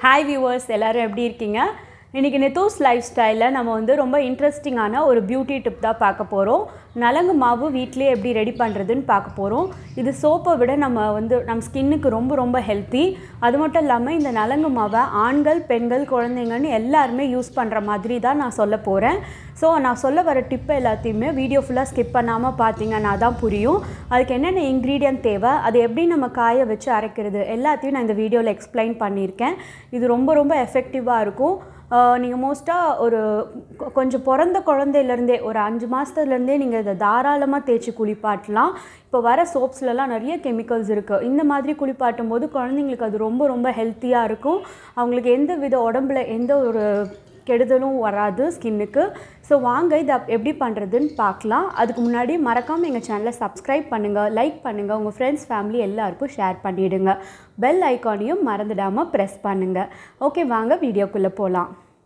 hi viewers எல்லாரும் எப்படி இருக்கீங்க இன்றைக்கி நித்தூஸ் லைஃப் ஸ்டைலில் நம்ம வந்து ரொம்ப இன்ட்ரெஸ்டிங்கான ஒரு பியூட்டி டிப் தான் பார்க்க போகிறோம் நலங்கு மாவு வீட்டிலே எப்படி ரெடி பண்ணுறதுன்னு பார்க்க போகிறோம் இது சோப்பை விட நம்ம வந்து நம்ம ஸ்கின்னுக்கு ரொம்ப ரொம்ப ஹெல்த்தி அது மட்டும் இல்லாமல் இந்த நலங்கு மாவை ஆண்கள் பெண்கள் குழந்தைங்கன்னு எல்லாருமே யூஸ் பண்ணுற மாதிரி தான் நான் சொல்ல போகிறேன் ஸோ நான் சொல்ல வர டிப்பு எல்லாத்தையுமே வீடியோ ஃபுல்லாக ஸ்கிப் பண்ணாமல் பார்த்தீங்கன்னா தான் புரியும் அதுக்கு என்னென்ன இன்க்ரீடியன்ட் தேவை அது எப்படி நம்ம காய வச்சு அரைக்கிறது எல்லாத்தையும் நான் இந்த வீடியோவில் எக்ஸ்பிளைன் பண்ணியிருக்கேன் இது ரொம்ப ரொம்ப எஃபெக்டிவாக இருக்கும் நீங்கள் மோஸ்ட்டாக ஒரு கொ- கொஞ்சம் பிறந்த குழந்தையிலேருந்தே ஒரு அஞ்சு மாதத்துலேருந்தே நீங்கள் இதை தாராளமாக தேய்ச்சி குளிப்பாட்டலாம் இப்போ வர சோப்ஸ்லலாம் நிறைய கெமிக்கல்ஸ் இருக்குது இந்த மாதிரி குளிப்பாட்டும் போது குழந்தைங்களுக்கு அது ரொம்ப ரொம்ப ஹெல்த்தியாக இருக்கும் அவங்களுக்கு எந்த வித உடம்புல எந்த ஒரு கெடுதலும் வராது ஸ்கின்னுக்கு ஸோ வாங்க இதை அப்- எப்படி பண்ணுறதுன்னு பார்க்கலாம் அதுக்கு முன்னாடி மறக்காமல் எங்கள் சேனலை சப்ஸ்கிரைப் பண்ணுங்கள் லைக் பண்ணுங்கள் உங்கள் ஃப்ரெண்ட்ஸ் ஃபேமிலி எல்லாருக்கும் ஷேர் பண்ணிவிடுங்க பெல் ஐக்கானையும் மறந்துடாமல் ப்ரெஸ் பண்ணுங்கள் ஓகே வாங்க வீடியோக்குள்ளே போகலாம்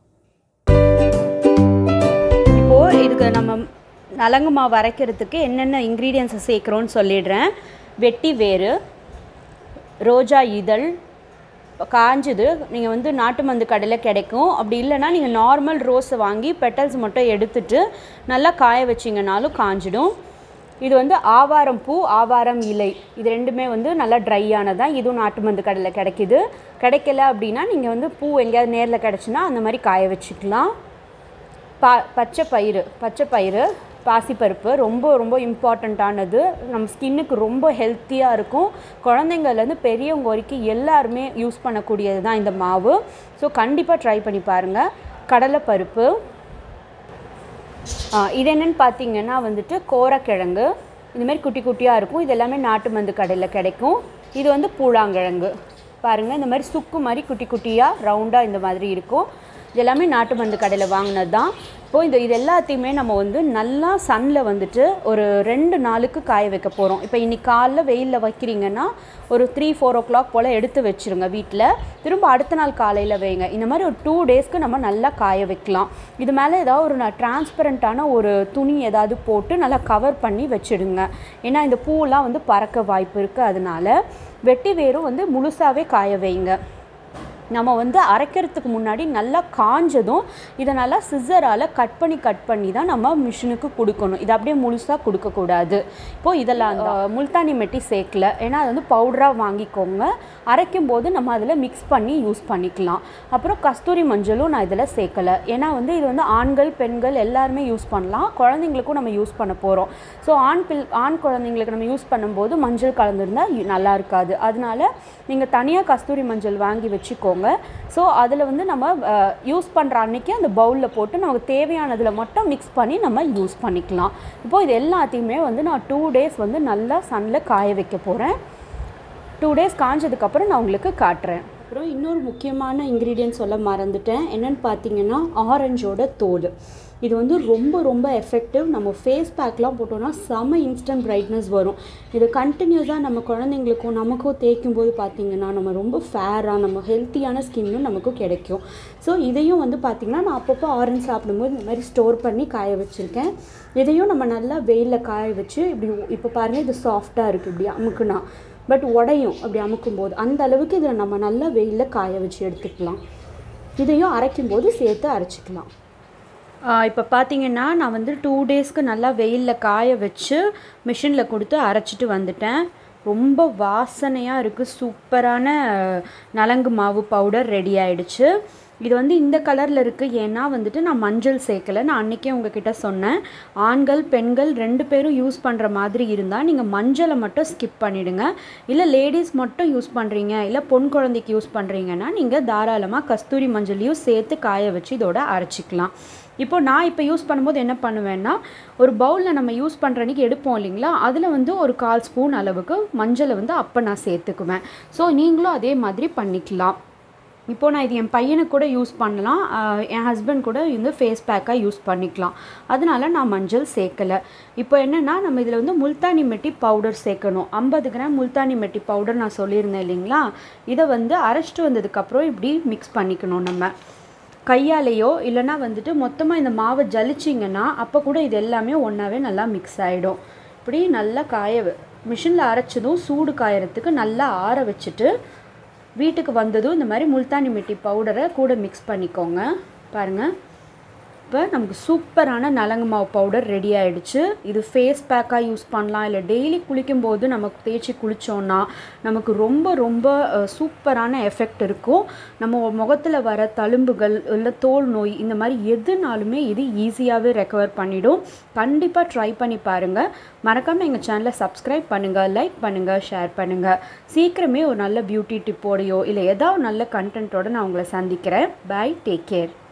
இப்போது இதுக்கு நம்ம நலங்கு மாவு அரைக்கிறதுக்கு என்னென்ன இன்க்ரீடியன்ஸை சேர்க்குறோன்னு சொல்லிடுறேன் வெட்டி வேறு ரோஜா இதழ் காஞ்சது நீங்கள் வந்து நாட்டு மருந்து கடையில் கிடைக்கும் அப்படி இல்லைன்னா நீங்கள் நார்மல் ரோஸை வாங்கி பெட்டல்ஸ் மட்டும் எடுத்துட்டு நல்லா காய வச்சிங்கனாலும் காஞ்சிடும் இது வந்து ஆவாரம் பூ ஆவாரம் இலை இது ரெண்டுமே வந்து நல்லா ட்ரையானதான் இதுவும் நாட்டு மருந்து கடையில் கிடைக்கிது கிடைக்கல அப்படின்னா நீங்கள் வந்து பூ எங்கேயாவது நேரில் கிடச்சுன்னா அந்த மாதிரி காய வச்சுக்கலாம் பா பச்சை பயிறு பச்சை பயிறு பாசிப்பருப்பு ரொம்ப ரொம்ப இம்பார்ட்டண்ட்டானது நம்ம ஸ்கின்னுக்கு ரொம்ப ஹெல்த்தியாக இருக்கும் குழந்தைங்கள்லேருந்து பெரியவங்க வரைக்கும் எல்லாருமே யூஸ் பண்ணக்கூடியது தான் இந்த மாவு ஸோ கண்டிப்பாக ட்ரை பண்ணி பாருங்கள் கடலைப்பருப்பு ஆ, இது என்னன்னு பார்த்தீங்கன்னா வந்துட்டு கோரக்கிழங்கு இந்த மாதிரி குட்டி குட்டியாக இருக்கும் இது எல்லாமே நாட்டு மருந்து கடையில் கிடைக்கும் இது வந்து பூழாங்கிழங்கு பாருங்கள் இந்த மாதிரி சுக்கு மாதிரி குட்டி குட்டியாக ரவுண்டாக இந்த மாதிரி இருக்கும் இது எல்லாமே நாட்டு மருந்து கடையில் வாங்கினது தான் இப்போது இந்த இது எல்லாத்தையுமே நம்ம வந்து நல்லா சன்னில் வந்துட்டு ஒரு ரெண்டு நாளுக்கு காய வைக்க போகிறோம் இப்போ இன்னைக்கு காலைல வெயிலில் வைக்கிறீங்கன்னா ஒரு த்ரீ ஃபோர் ஓ கிளாக் போல் எடுத்து வச்சுருங்க வீட்டில் திரும்ப அடுத்த நாள் காலையில் வைங்க இந்த மாதிரி ஒரு டூ டேஸ்க்கு நம்ம நல்லா காய வைக்கலாம் இது மேலே ஏதாவது ஒரு டிரான்ஸ்பரண்ட்டான ஒரு துணி ஏதாவது போட்டு நல்லா கவர் பண்ணி வச்சிடுங்க ஏன்னா இந்த பூவெல்லாம் வந்து பறக்க வாய்ப்பு இருக்குது அதனால வெட்டி வேரும் வந்து முழுசாகவே காய வைங்க நம்ம வந்து அரைக்கிறதுக்கு முன்னாடி நல்லா காஞ்சதும் இதை நல்லா சிசரால் கட் பண்ணி கட் பண்ணி தான் நம்ம மிஷினுக்கு கொடுக்கணும் இது அப்படியே முழுசாக கொடுக்கக்கூடாது இப்போது இதெல்லாம் அந்த முல்தானி மெட்டி சேர்க்கல ஏன்னா அது வந்து பவுடராக வாங்கிக்கோங்க அரைக்கும் போது நம்ம அதில் மிக்ஸ் பண்ணி யூஸ் பண்ணிக்கலாம் அப்புறம் கஸ்தூரி மஞ்சளும் நான் இதில் சேர்க்கலை ஏன்னா வந்து இது வந்து ஆண்கள் பெண்கள் எல்லாருமே யூஸ் பண்ணலாம் குழந்தைங்களுக்கும் நம்ம யூஸ் பண்ண போகிறோம் ஸோ ஆண் பிள் ஆண் குழந்தைங்களுக்கு நம்ம யூஸ் பண்ணும்போது மஞ்சள் கலந்துருந்தா யு- நல்லா இருக்காது அதனால நீங்கள் தனியாக கஸ்தூரி மஞ்சள் வாங்கி வச்சுக்கோங்க ஸோ அதில் வந்து நம்ம யூஸ் பண்ணுற அன்னைக்கு அந்த பவுலில் போட்டு நமக்கு தேவையானதில் மட்டும் மிக்ஸ் பண்ணி நம்ம யூஸ் பண்ணிக்கலாம் இப்போது இது எல்லாத்தையுமே வந்து நான் டூ டேஸ் வந்து நல்லா சன்னில் காய வைக்க போகிறேன் டூ டேஸ் காஞ்சதுக்கப்புறம் நான் உங்களுக்கு காட்டுறேன் அப்புறம் இன்னொரு முக்கியமான இன்க்ரீடியன்ட் சொல்ல மறந்துட்டேன் என்னென்னு பார்த்தீங்கன்னா ஆரஞ்சோட தோல் இது வந்து ரொம்ப ரொம்ப எஃபெக்டிவ் நம்ம ஃபேஸ் பேக்லாம் போட்டோம்னா செம இன்ஸ்டன்ட் பிரைட்னஸ் வரும் இது கண்டினியூஸாக நம்ம குழந்தைங்களுக்கும் நமக்கும் தேய்க்கும் போது பார்த்தீங்கன்னா நம்ம ரொம்ப ஃபேராக நம்ம ஹெல்த்தியான ஸ்கின்னும் நமக்கு கிடைக்கும் ஸோ இதையும் வந்து பார்த்திங்கன்னா நான் அப்பப்போ ஆரஞ்சு சாப்பிடும்போது இந்த மாதிரி ஸ்டோர் பண்ணி காய வச்சுருக்கேன் இதையும் நம்ம நல்லா வெயிலில் காய வச்சு இப்படி இப்போ பாருங்கள் இது சாஃப்டாக இருக்குது இப்படி அமுக்குனா பட் உடையும் அப்படி அமுக்கும்போது அந்த அளவுக்கு இதை நம்ம நல்லா வெயிலில் காய வச்சு எடுத்துக்கலாம் இதையும் அரைக்கும் போது சேர்த்து அரைச்சிக்கலாம் இப்போ பார்த்தீங்கன்னா நான் வந்து டூ டேஸ்க்கு நல்லா வெயிலில் காய வச்சு மிஷினில் கொடுத்து அரைச்சிட்டு வந்துட்டேன் ரொம்ப வாசனையாக இருக்குது சூப்பரான நலங்கு மாவு பவுடர் ரெடி ஆயிடுச்சு இது வந்து இந்த கலரில் இருக்குது ஏன்னா வந்துட்டு நான் மஞ்சள் சேர்க்கலை நான் அன்றைக்கே உங்ககிட்ட சொன்னேன் ஆண்கள் பெண்கள் ரெண்டு பேரும் யூஸ் பண்ணுற மாதிரி இருந்தால் நீங்கள் மஞ்சளை மட்டும் ஸ்கிப் பண்ணிவிடுங்க இல்லை லேடிஸ் மட்டும் யூஸ் பண்ணுறீங்க இல்லை பொன் குழந்தைக்கு யூஸ் பண்ணுறீங்கன்னா நீங்கள் தாராளமாக கஸ்தூரி மஞ்சளையும் சேர்த்து காய வச்சு இதோட அரைச்சிக்கலாம் இப்போ நான் இப்போ யூஸ் பண்ணும்போது என்ன பண்ணுவேன்னா ஒரு பவுலில் நம்ம யூஸ் பண்ணுற அன்றைக்கி எடுப்போம் இல்லைங்களா அதில் வந்து ஒரு கால் ஸ்பூன் அளவுக்கு மஞ்சளை வந்து அப்போ நான் சேர்த்துக்குவேன் ஸோ நீங்களும் அதே மாதிரி பண்ணிக்கலாம் இப்போ நான் இது என் பையனுக்கு கூட யூஸ் பண்ணலாம் ஆஹ் என் ஹஸ்பண்ட் கூட வந்து ஃபேஸ் பேக்காக யூஸ் பண்ணிக்கலாம் அதனால நான் மஞ்சள் சேர்க்கலை இப்போ என்னென்னா நம்ம இதில் வந்து முல்தானி மெட்டி பவுடர் சேர்க்கணும் ஐம்பது கிராம் முல்தானி மெட்டி பவுடர் நான் சொல்லியிருந்தேன் இல்லைங்களா இதை வந்து அரைச்சிட்டு வந்ததுக்கப்புறம் இப்படி மிக்ஸ் பண்ணிக்கணும் நம்ம கையாலேயோ இல்லைன்னா வந்துட்டு மொத்தமாக இந்த மாவை ஜலிச்சிங்கன்னா அப்போ கூட இது எல்லாமே ஒன்றாவே நல்லா மிக்ஸ் ஆகிடும் இப்படி நல்லா காய மிஷினில் அரைச்சதும் சூடு காயறதுக்கு நல்லா ஆற வச்சுட்டு வீட்டுக்கு வந்ததும் இந்த மாதிரி முல்தானி மிட்டி பவுடரை கூட மிக்ஸ் பண்ணிக்கோங்க பாருங்கள் இப்போ நமக்கு சூப்பரான நலங்கு மாவு பவுடர் ரெடி ஆயிடுச்சு இது ஃபேஸ் பேக்காக யூஸ் பண்ணலாம் இல்லை டெய்லி குளிக்கும்போது நமக்கு தேய்ச்சி குளித்தோன்னா நமக்கு ரொம்ப ரொம்ப அஹ், சூப்பரான எஃபெக்ட் இருக்கும் நம்ம முகத்தில் வர தழும்புகள் இல்லை தோல் நோய் இந்த மாதிரி எதுனாலுமே இது ஈஸியாகவே ரெக்கவர் பண்ணிடும் கண்டிப்பாக ட்ரை பண்ணி பாருங்கள் மறக்காமல் எங்கள் சேனலை சப்ஸ்கிரைப் பண்ணுங்கள் லைக் பண்ணுங்கள் ஷேர் பண்ணுங்கள் சீக்கிரமே ஒரு நல்ல பியூட்டி டிப்போடையோ இல்லை ஏதாவது நல்ல கண்டென்ட்டோட நான் உங்களை சந்திக்கிறேன் பை டேக் கேர்